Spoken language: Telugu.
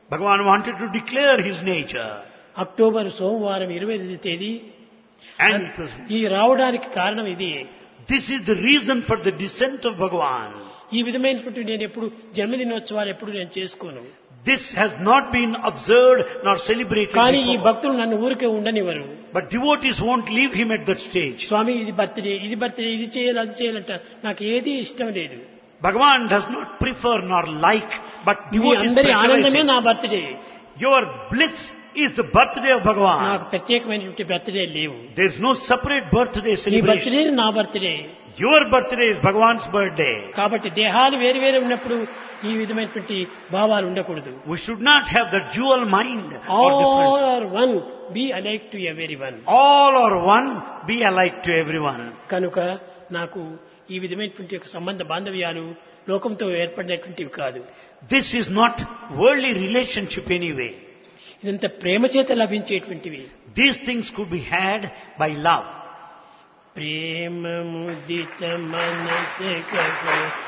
Bhagavan wanted to declare his nature. October సోమవారం ఇరవై ఎనిమిది తేదీ And it was, ఈ రావడానికి కారణం ఇది this is the reason for the descent of Bhagavan. ఈ విధమైనటువంటి నేను ఎప్పుడు జన్మదినోత్సవాలు ఎప్పుడు నేను చేసుకోను This has not been observed nor celebrated కానీ ఈ before. భక్తులు నన్ను ఊరికే ఉండనివ్వరు But devotees won't leave him at that stage. స్వామి ఇది బర్త్డే ఇది బర్త్డే ఇది చేయాలి అది చేయాలంట నాకు ఏది ఇష్టం లేదు Bhagavan does not prefer nor like, but me devotees అందరి ఆనందమే pressurizing. నా birthday Your bliss is the birthday of Bhagavan. నాకు ప్రత్యేకమైనటువంటి బర్త్డే లేవు There is no separate birthday నీ celebration. బర్త్డే నా birthday Your birthday is Bhagavan's birthday. కాబట్టి దేహాలు వేరు వేరు ఉన్నప్పుడు ఈ విధమైనటువంటి భావాలు ఉండకూడదు We should not have the dual mind or all difference. Are one be alike to every one All are one, be alike to everyone. కనుక నాకు ఈ విధమైనటువంటి యొక్క సంబంధ బాంధవ్యాలు లోకంతో ఏర్పడినటువంటివి కాదు This is not worldly relationship anyway. ఇదంతా ప్రేమ చేత లభించేటువంటివి These things could be had by love. ప్రేమ ముదిత మనస